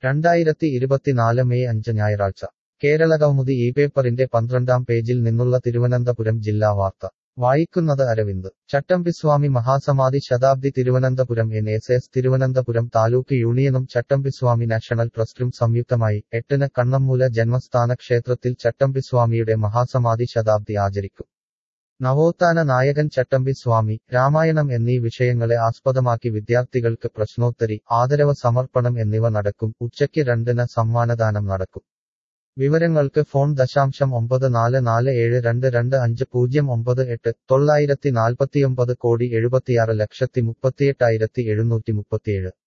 രണ്ടായിരത്തി ഇരുപത്തിനാല് മെയ് അഞ്ച് ഞായറാഴ്ച കേരളകൗമുദി ഈ പേപ്പറിന്റെ പന്ത്രണ്ടാം പേജിൽ നിന്നുള്ള തിരുവനന്തപുരം ജില്ലാ വാർത്ത വായിക്കുന്നത് അരവിന്ദ് ചട്ടമ്പിസ്വാമി മഹാസമാധി ശതാബ്ദി Thiruvananthapuram N S S Thiruvananthapuram taluk യൂണിയനും ചട്ടമ്പിസ്വാമി നാഷണൽ ട്രസ്റ്റും സംയുക്തമായി എട്ടിന് കണ്ണമ്മൂല ജന്മസ്ഥാന ക്ഷേത്രത്തിൽ ചട്ടമ്പിസ്വാമിയുടെ മഹാസമാധി ശതാബ്ദി ആചരിക്കും നവോത്ഥാന നായകൻ ചട്ടമ്പി സ്വാമി രാമായണം എന്നീ വിഷയങ്ങളെ ആസ്പദമാക്കി വിദ്യാർത്ഥികൾക്ക് പ്രശ്നോത്തരി ആദരവ് സമർപ്പണം എന്നിവ നടക്കും ഉച്ചയ്ക്ക് രണ്ടിന് സമ്മാനദാനം നടക്കും വിവരങ്ങൾക്ക് ഫോൺ ദശാംശം ഒമ്പത് നാല് നാല് ഏഴ് രണ്ട് രണ്ട് അഞ്ച് പൂജ്യം ഒമ്പത് എട്ട് തൊള്ളായിരത്തി നാൽപ്പത്തിയൊമ്പത് കോടി എഴുപത്തിയാറ് ലക്ഷത്തി മുപ്പത്തിയെട്ടായിരത്തി എഴുന്നൂറ്റി മുപ്പത്തിയേഴ്